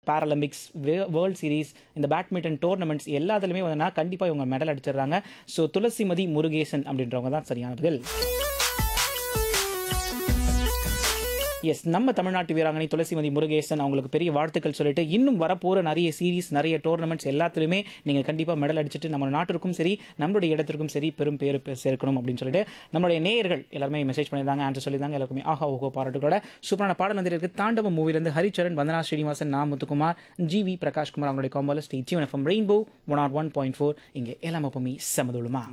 பேரலம்பிக்ஸ் world series இந்த badminton tournaments எல்லாத்துலேயுமே வந்து கண்டிப்பாக இவங்க மெடல் அடிச்சிடுறாங்க ஸோ துளசிமதி முருகேசன் அப்படின்றவங்க தான் சரியான பதில் எஸ் நம்ம தமிழ்நாட்டு வீராங்கனை துளசிமதி முருகேசன் அவங்களுக்கு பெரிய வாழ்த்துக்கள் சொல்லிட்டு இன்னும் வரப்போகிற நிறைய சீரிஸ் நிறைய டோர்னமெண்ட்ஸ் எல்லாத்துலையுமே நீங்கள் கண்டிப்பாக மெடல் அடிச்சுட்டு நம்ம நாட்டிற்கும் சரி நம்மளுடைய இடத்திற்கும் சரி பெரும் பேர் பெ- சேர்க்கணும் அப்படின்னு சொல்லிட்டு நம்மளுடைய நேயர்கள் எல்லாருமே மெசேஜ் பண்ணியிருந்தாங்க ஆன்சர் சொல்லியிருந்தாங்க எல்லாருக்குமே ஆஹா ஓஹோ பாராட்டுகளோட சூப்பரான பாடல் வந்திருக்கு தாண்டவ மூவிலேருந்து ஹரிச்சரன் வந்தனா ஸ்ரீனிவாசன் நா முத்துக்குமார் ஜி வி பிரகாஷ்குமார் அவங்களுடைய காம்போல stay Jeevan FM rainbow one oh one point four இங்கே எல்லாம் எப்பவுமே சமதுளுமா